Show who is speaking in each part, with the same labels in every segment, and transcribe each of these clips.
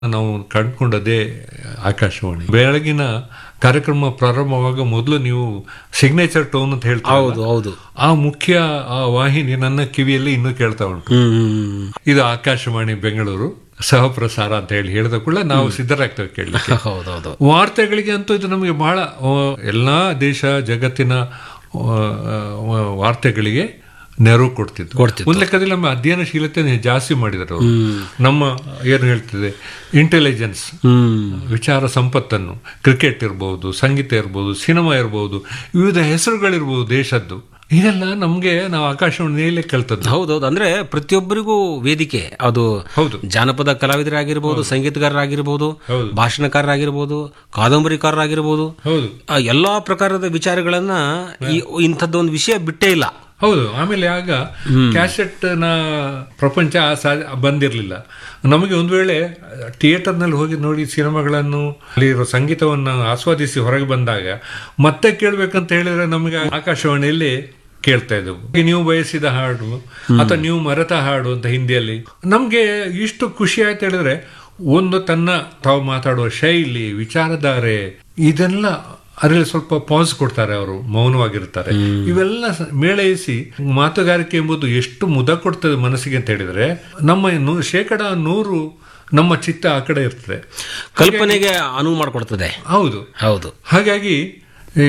Speaker 1: ನಾವು ಕಂಡುಕೊಂಡದೇ ಆಕಾಶವಾಣಿ ಬೆಳಗಿನ ಕಾರ್ಯಕ್ರಮ ಪ್ರಾರಂಭವಾಗ ಮೊದಲು ನೀವು ಸಿಗ್ನೇಚರ್ ಟೋನ್ ಅಂತ ಹೇಳ್ತೀವಿ
Speaker 2: ಹೌದು ಹೌದು
Speaker 1: ಆ ಮುಖ್ಯ ಆ ವಾಹಿನಿ ನನ್ನ ಕಿವಿಯಲ್ಲಿ ಇನ್ನೂ ಕೇಳ್ತಾ ಉಂಟು
Speaker 2: ಹ್ಮ್ ಹ್ಮ್
Speaker 1: ಇದು ಆಕಾಶವಾಣಿ ಬೆಂಗಳೂರು ಸಹ ಪ್ರಸಾರ ಅಂತ ಹೇಳಿ ಹೇಳಿದ ಕೂಡ ನಾವು ಸಿದ್ಧರಾಗ್ತೇವೆ ಕೇಳಲಿಕ್ಕೆ
Speaker 2: ಹೌದೌದು
Speaker 1: ವಾರ್ತೆಗಳಿಗೆ ಅಂತೂ ಇದು ನಮಗೆ ಬಹಳ ಆ, ಎಲ್ಲಾ ದೇಶ ಜಗತ್ತಿನ ಆ, ಆ, ವಾರ್ತೆಗಳಿಗೆ ನೆರವು ಕೊಡ್ತಿತ್ತು
Speaker 2: ಕೊಡ್ತಿತ್ತು.
Speaker 1: ಒಂದು ಲೆಕ್ಕದಲ್ಲಿ ನಮ್ಮ ಅಧ್ಯಯನಶೀಲತೆ ಜಾಸ್ತಿ ಮಾಡಿದರು ಅವರು. ನಮ್ಮ ಏನು ಹೇಳ್ತಿದೆ ಇಂಟೆಲಿಜೆನ್ಸ್
Speaker 2: ಹ್ಮ್
Speaker 1: ವಿಚಾರ ಸಂಪತ್ತನ್ನು ಕ್ರಿಕೆಟ್ ಇರ್ಬೋದು ಸಂಗೀತ ಇರ್ಬೋದು ಸಿನಿಮಾ ಇರ್ಬೋದು ವಿವಿಧ ಹೆಸರುಗಳಿರ್ಬೋದು ದೇಶದ್ದು ಇದೆಲ್ಲ ನಮಗೆ ನಾವು ಆಕಾಶವಾಣಿಯಲ್ಲೇ ಕಲ್ತದ್ದು
Speaker 2: ಹೌದೌದು ಅಂದ್ರೆ ಪ್ರತಿಯೊಬ್ಬರಿಗೂ ವೇದಿಕೆ ಅದು
Speaker 1: ಹೌದು
Speaker 2: ಜಾನಪದ ಕಲಾವಿದರಾಗಿರ್ಬೋದು ಸಂಗೀತಗಾರರಾಗಿರ್ಬೋದು
Speaker 1: ಹೌದು.
Speaker 2: ಭಾಷಣಕಾರರಾಗಿರ್ಬೋದು ಕಾದಂಬರಿಕಾರರಾಗಿರ್ಬೋದು
Speaker 1: ಹೌದು
Speaker 2: ಆ ಎಲ್ಲಾ ಪ್ರಕಾರದ ವಿಚಾರಗಳನ್ನ ಈ- ಇಂಥದ್ದೊಂದು ವಿಷಯ ಬಿಟ್ಟೇ ಇಲ್ಲ
Speaker 1: ಹೌದು ಆಮೇಲೆ ಆಗ ಕ್ಯಾಸೆಟ್ ನ ಪ್ರಪಂಚ ಸಾ- ಬಂದಿರಲಿಲ್ಲ ನಮಗೆ ಒಂದು ವೇಳೆ ಥಿಯೇಟರ್ನಲ್ಲಿ ಹೋಗಿ ನೋಡಿ ಸಿನಿಮಾಗಳನ್ನು ಅಲ್ಲಿರೋ ಸಂಗೀತವನ್ನು ಆಸ್ವಾದಿಸಿ ಹೊರಗೆ ಬಂದಾಗ ಮತ್ತೆ ಕೇಳಬೇಕಂತ ಹೇಳಿದ್ರೆ ನಮಗೆ ಆಕಾಶವಾಣಿಯಲ್ಲಿ ಕೇಳ್ತಾ ಇದ್ದವು ಈಗ ನೀವು ಬಯಸಿದ ಹಾಡು ಅಥವಾ ನೀವು ಮರೆತ ಹಾಡು ಅಂತ ಹಿಂದಿಯಲ್ಲಿ ನಮ್ಗೆ ಇಷ್ಟು ಖುಷಿ ಆಯ್ತು ಹೇಳಿದ್ರೆ ಒಂದು ತನ್ನ ತಾವು ಮಾತಾಡುವ ಶೈಲಿ ವಿಚಾರಧಾರೆ ಇದೆಲ್ಲ ಅದರಲ್ಲಿ ಸ್ವಲ್ಪ ಪಾಸ್ ಕೊಡ್ತಾರೆ ಅವರು ಮೌನವಾಗಿರ್ತಾರೆ ಇವೆಲ್ಲ ಸ- ಮೇಳೈಸಿ ಮಾತುಗಾರಿಕೆ ಎಂಬುದು ಎಷ್ಟು ಮುದ ಕೊಡ್ತದೆ ಮನಸ್ಸಿಗೆ ಅಂತ ಹೇಳಿದ್ರೆ ನಮ್ಮ ನೂ- ಶೇಕಡ ನೂರು ನಮ್ಮ ಚಿತ್ತ ಆ ಕಡೆ ಇರ್ತದೆ
Speaker 2: ಕಲ್ಪನೆಗೆ ಅನುವು ಮಾಡಿಕೊಡ್ತದೆ
Speaker 1: ಹೌದು
Speaker 2: ಹೌದು
Speaker 1: ಹಾಗಾಗಿ ಈ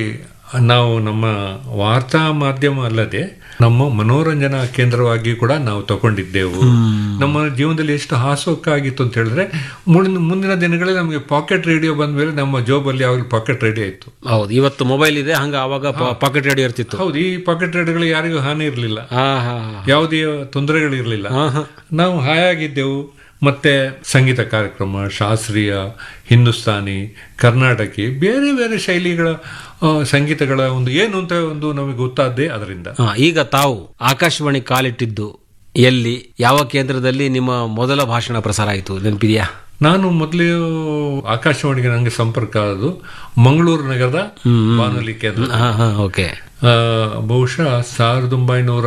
Speaker 1: ನಾವು ನಮ್ಮ ವಾರ್ತಾ ಮಾಧ್ಯಮ ಅಲ್ಲದೆ ನಮ್ಮ ಮನೋರಂಜನಾ ಕೇಂದ್ರವಾಗಿ ಕೂಡ ನಾವು ತಗೊಂಡಿದ್ದೆವು ನಮ್ಮ ಜೀವನದಲ್ಲಿ ಎಷ್ಟು ಹಾಸೋಕ್ಕಾಗಿತ್ತು ಅಂತ ಹೇಳಿದ್ರೆ ಮುಂದಿನ ಮುಂದಿನ ದಿನಗಳಲ್ಲಿ ನಮಗೆ ಪಾಕೆಟ್ ರೇಡಿಯೋ ಬಂದ ಮೇಲೆ ನಮ್ಮ ಜೋಬಲ್ಲಿ ಯಾವಾಗಲೂ ಪಾಕೆಟ್ ರೇಡಿಯೋ ಇತ್ತು
Speaker 2: ಹೌದು ಇವತ್ತು ಮೊಬೈಲ್ ಇದೆ ಹಂಗ ಅವಾಗ ಪಾಕೆಟ್ ರೇಡಿಯೋ ಇರ್ತಿತ್ತು
Speaker 1: ಹೌದು ಈ ಪಾಕೆಟ್ ರೇಡಿಯೋಗಳು ಯಾರಿಗೂ ಹಾನಿ ಇರಲಿಲ್ಲ
Speaker 2: ಹಾ ಹಾ
Speaker 1: ಯಾವುದೇ ತೊಂದರೆಗಳಿರಲಿಲ್ಲ
Speaker 2: ಹಾ ಹಾ
Speaker 1: ನಾವು ಹಾಯಾಗಿದ್ದೆವು ಮತ್ತೆ ಸಂಗೀತ ಕಾರ್ಯಕ್ರಮ ಶಾಸ್ತ್ರೀಯ ಹಿಂದೂಸ್ತಾನಿ ಕರ್ನಾಟಕಿ ಬೇರೆ ಬೇರೆ ಶೈಲಿಗಳ ಆ, ಸಂಗೀತಗಳ ಒಂದು ಏನು ಅಂತ ಒಂದು ನಮಗೆ ಗೊತ್ತಾದ್ದೇ ಅದರಿಂದ
Speaker 2: ಹಾ, ಈಗ ತಾವು ಆಕಾಶವಾಣಿ ಕಾಲಿಟ್ಟಿದ್ದು ಎಲ್ಲಿ ಯಾವ ಕೇಂದ್ರದಲ್ಲಿ ನಿಮ್ಮ ಮೊದಲ ಭಾಷಣ ಪ್ರಸಾರ ಆಯಿತು ನೆನಪಿದೆಯಾ
Speaker 1: ನಾನು ಮೊದಲು ಆಕಾಶವಾಣಿಗೆ ನನಗೆ ಸಂಪರ್ಕ ಆದದ್ದು ಮಂಗಳೂರು ನಗರದ ಬಾನುಲಿ ಕೇಂದ್ರ
Speaker 2: ಹಾ ಹಾ ಓಕೆ
Speaker 1: ಆ, ಬಹುಶಃ ಸಾವಿರದ ಒಂಬೈನೂರ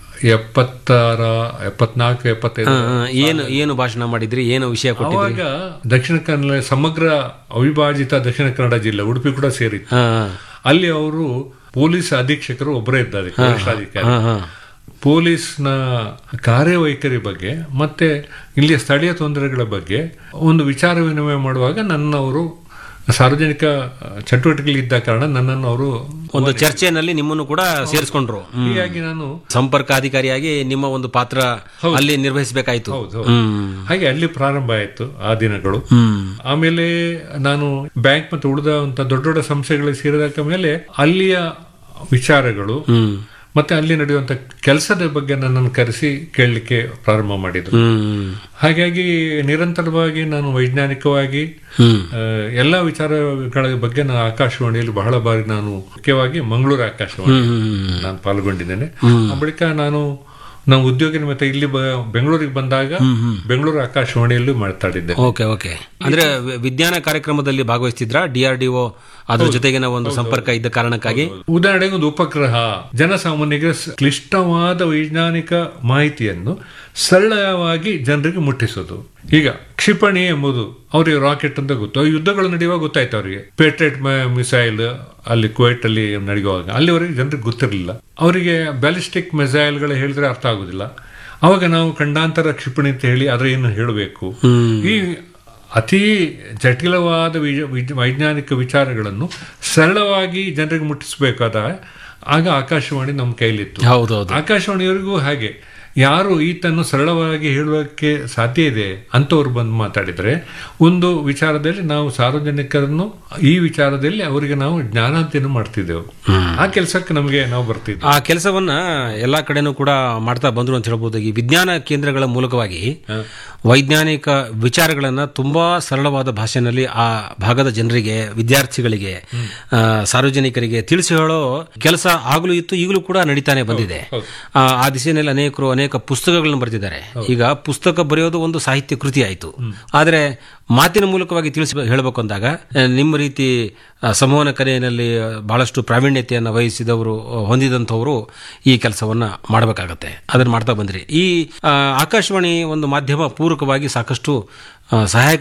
Speaker 1: ಎಪ್ಪತ್ತಾರ ಎಪ್ಪತ್ನಾಲ್ಕು ಎಪ್ಪತ್ತೈದು
Speaker 2: ಏನು ಏನು ಭಾಷಣ ಮಾಡಿದ್ರಿ ಏನು ವಿಷಯ ಕೊಟ್ಟಿದ್ರಿ
Speaker 1: ಅವಾಗ ದಕ್ಷಿಣ ಕನ್ನಡ ಸಮಗ್ರ ಅವಿಭಾಜಿತ ದಕ್ಷಿಣ ಕನ್ನಡ ಜಿಲ್ಲೆ ಉಡುಪಿ ಕೂಡ ಸೇರಿತ್ತು
Speaker 2: ಹಾ
Speaker 1: ಅಲ್ಲಿ ಅವರು ಪೊಲೀಸ್ ಅಧೀಕ್ಷಕರು ಒಬ್ಬರೇ ಇದ್ದಾರೆ ವರಿಷ್ಠಾಧಿಕಾರಿ
Speaker 2: ಹಾ ಹಾ
Speaker 1: ಪೊಲೀಸ್ನ ಕಾರ್ಯವೈಖರಿ ಬಗ್ಗೆ ಮತ್ತೆ ಇಲ್ಲಿಯ ಸ್ಥಳೀಯ ತೊಂದರೆಗಳ ಬಗ್ಗೆ ಒಂದು ವಿಚಾರ ವಿನಿಮಯ ಮಾಡುವಾಗ ನನ್ನವರು ಸಾರ್ವಜನಿಕ ಚಟುವಟಿಕೆಗಳಿದ್ದ ಕಾರಣ ನನ್ನನ್ನು ಅವರು
Speaker 2: ಒಂದು ಚರ್ಚೆನಲ್ಲಿ ನಿಮ್ಮನ್ನು ಕೂಡ ಸೇರಿಸ್ಕೊಂಡ್ರು ಹ್ಮ್.
Speaker 1: ಹೀಗಾಗಿ ನಾನು
Speaker 2: ಸಂಪರ್ಕ ಅಧಿಕಾರಿಯಾಗಿ ನಿಮ್ಮ ಒಂದು ಪಾತ್ರ ಅಲ್ಲಿ ನಿರ್ವಹಿಸಬೇಕಾಯ್ತು
Speaker 1: ಹೌದು ಹೌದು.
Speaker 2: ಹ್ಮ್
Speaker 1: ಹಾಗೆ ಅಲ್ಲಿ ಪ್ರಾರಂಭ ಆಯಿತು ಆ ದಿನಗಳು
Speaker 2: ಹ್ಮ್
Speaker 1: ಆಮೇಲೆ ನಾನು ಬ್ಯಾಂಕ್ ಮತ್ತು ಉಳಿದಂತ ದೊಡ್ಡ ದೊಡ್ಡ ಸಂಸ್ಥೆಗಳಿಗೆ ಸೇರಿದ ಮೇಲೆ ಅಲ್ಲಿಯ ವಿಚಾರಗಳು
Speaker 2: ಹ್ಮ್
Speaker 1: ಮತ್ತೆ ಅಲ್ಲಿ ನಡೆಯುವಂತ ಕೆಲಸದ ಬಗ್ಗೆ ನನ್ನನ್ನು ಕರೆಸಿ ಕೇಳಲಿಕ್ಕೆ ಪ್ರಾರಂಭ ಮಾಡಿದ್ರು
Speaker 2: ಹ್ಮ್
Speaker 1: ಹಾಗಾಗಿ ನಿರಂತರವಾಗಿ ನಾನು ವೈಜ್ಞಾನಿಕವಾಗಿ
Speaker 2: ಹ್ಮ್
Speaker 1: ಆ, ಎಲ್ಲಾ ವಿಚಾರಗಳ ಬಗ್ಗೆ ನಾನು ಆಕಾಶವಾಣಿಯಲ್ಲಿ ಬಹಳ ಬಾರಿ ನಾನು ಮುಖ್ಯವಾಗಿ ಮಂಗಳೂರು ಆಕಾಶವಾಣಿ
Speaker 2: ಹ್ಮ್
Speaker 1: ನಾನು ಪಾಲ್ಗೊಂಡಿದ್ದೇನೆ ಆ ಬಳಿಕ ನಾನು ನಾವು ಉದ್ಯೋಗ ನಿಮಿತ್ತ ಇಲ್ಲಿ ಬ- ಬೆಂಗಳೂರಿಗೆ ಬಂದಾಗ ಬೆಂಗಳೂರು ಆಕಾಶವಾಣಿಯಲ್ಲೂ ಮಾತಾಡಿದ್ದೆ
Speaker 2: ಓಕೆ ಓಕೆ ಅಂದ್ರೆ ವಿ- ವಿಜ್ಞಾನ ಕಾರ್ಯಕ್ರಮದಲ್ಲಿ ಭಾಗವಹಿಸ್ತಿದ್ರ ಡಿ ಆರ್ ಡಿ ಒ ಅದ್ರ ಜೊತೆಗಿನ ಒಂದು ಸಂಪರ್ಕ ಇದ್ದ ಕಾರಣಕ್ಕಾಗಿ
Speaker 1: ಉದಾಹರಣೆಗೆ ಒಂದು ಉಪಗ್ರಹ ಜನಸಾಮಾನ್ಯರಿಗೆ ಸ- ಕ್ಲಿಷ್ಟವಾದ ವೈಜ್ಞಾನಿಕ ಮಾಹಿತಿಯನ್ನು ಸರಳವಾಗಿ ಜನರಿಗೆ ಮುಟ್ಟಿಸೋದು ಈಗ ಕ್ಷಿಪಣಿ ಎಂಬುದು ಅವರಿಗೆ ರಾಕೆಟ್ ಅಂತ ಗೊತ್ತು ಆ ಯುದ್ಧಗಳು ನಡೆಯುವಾಗ ಗೊತ್ತಾಯ್ತು ಅವರಿಗೆ ಪೇಟ್ರೇಟ್ ಮಿಸೈಲ್ ಅಲ್ಲಿ ಕುವೈಟ್ ಅಲ್ಲಿ ನಡೆಯುವಾಗ ಅಲ್ಲಿವರೆಗೆ ಜನರಿಗೆ ಗೊತ್ತಿರಲಿಲ್ಲ ಅವರಿಗೆ ಬ್ಯಾಲಿಸ್ಟಿಕ್ ಮಿಸೈಲ್ಗಳು ಹೇಳಿದ್ರೆ ಅರ್ಥ ಆಗುದಿಲ್ಲ ಅವಾಗ ನಾವು ಖಂಡಾಂತರ ಕ್ಷಿಪಣಿ ಅಂತ ಹೇಳಿ ಅದರ ಏನು ಹೇಳಬೇಕು ಈ ಅತಿ ಜಟಿಲವಾದ ವಿಜ- ವಿಜ- ವೈಜ್ಞಾನಿಕ ವಿಚಾರಗಳನ್ನು ಸರಳವಾಗಿ ಜನರಿಗೆ ಮುಟ್ಟಿಸಬೇಕಾದ ಆಗ ಆಕಾಶವಾಣಿ ನಮ್ಮ ಕೈಲಿತ್ತು
Speaker 2: ಹೌದೌದು
Speaker 1: ಆಕಾಶವಾಣಿಯವರಿಗೂ ಹಾಗೆ ಯಾರು ಈತನ್ನು ಸರಳವಾಗಿ ಹೇಳುವಕ್ಕೆ ಸಾಧ್ಯ ಇದೆ ಅಂತವ್ರು ಬಂದು ಮಾತಾಡಿದ್ರೆ ಒಂದು ವಿಚಾರದಲ್ಲಿ ನಾವು ಸಾರ್ವಜನಿಕರನ್ನು ಈ ವಿಚಾರದಲ್ಲಿ ಅವರಿಗೆ ನಾವು ಜ್ಞಾನಾಂತಿಯನ್ನು ಮಾಡ್ತಿದ್ದೆವು ಆ ಕೆಲಸಕ್ಕೆ ನಮಗೆ ನಾವು ಬರ್ತಿದ್ವಿ
Speaker 2: ಆ ಕೆಲಸವನ್ನ ಎಲ್ಲಾ ಕಡೆನೂ ಕೂಡ ಮಾಡ್ತಾ ಬಂದ್ರು ಅಂತ ಹೇಳ್ಬೋದು ಈ ವಿಜ್ಞಾನ ಕೇಂದ್ರಗಳ ಮೂಲಕವಾಗಿ ವೈಜ್ಞಾನಿಕ ವಿಚಾರಗಳನ್ನ ತುಂಬಾ ಸರಳವಾದ ಭಾಷೆನಲ್ಲಿ ಆ ಭಾಗದ ಜನರಿಗೆ ವಿದ್ಯಾರ್ಥಿಗಳಿಗೆ ಆ, ಸಾರ್ವಜನಿಕರಿಗೆ ತಿಳಿಸಿ ಹೇಳೋ ಕೆಲಸ ಆಗಲೂ ಇತ್ತು ಈಗಲೂ ಕೂಡ ನಡೀತಾನೆ ಬಂದಿದೆ ಆ, ಆ ದಿಶೆಯಲ್ಲಿ ಅನೇಕರು ಅನೇಕ ಪುಸ್ತಕಗಳನ್ನು ಬರೆದಿದ್ದಾರೆ ಈಗ ಪುಸ್ತಕ ಬರೆಯೋದು ಒಂದು ಸಾಹಿತ್ಯ ಕೃತಿ ಆಯಿತು ಆದರೆ ಮಾತಿನ ಮೂಲಕವಾಗಿ ತಿಳಿಸಿ ಹೇಳಬೇಕು ಅಂದಾಗ ಆ, ನಿಮ್ಮ ರೀತಿ ಆ, ಸಂವಹನ ಕಲೆಯಲ್ಲಿ ಆ, ಬಹಳಷ್ಟು ಪ್ರಾವೀಣ್ಯತೆಯನ್ನು ವಹಿಸಿದವರು ಆ, ಹೊಂದಿದಂಥವರು ಈ ಕೆಲಸವನ್ನ ಮಾಡಬೇಕಾಗತ್ತೆ ಅದನ್ನ ಮಾಡ್ತಾ ಬಂದ್ರಿ ಈ ಆ, ಆಕಾಶವಾಣಿ ಒಂದು ಮಾಧ್ಯಮ ಪೂರಕವಾಗಿ ಸಾಕಷ್ಟು ಆ, ಸಹಾಯಕ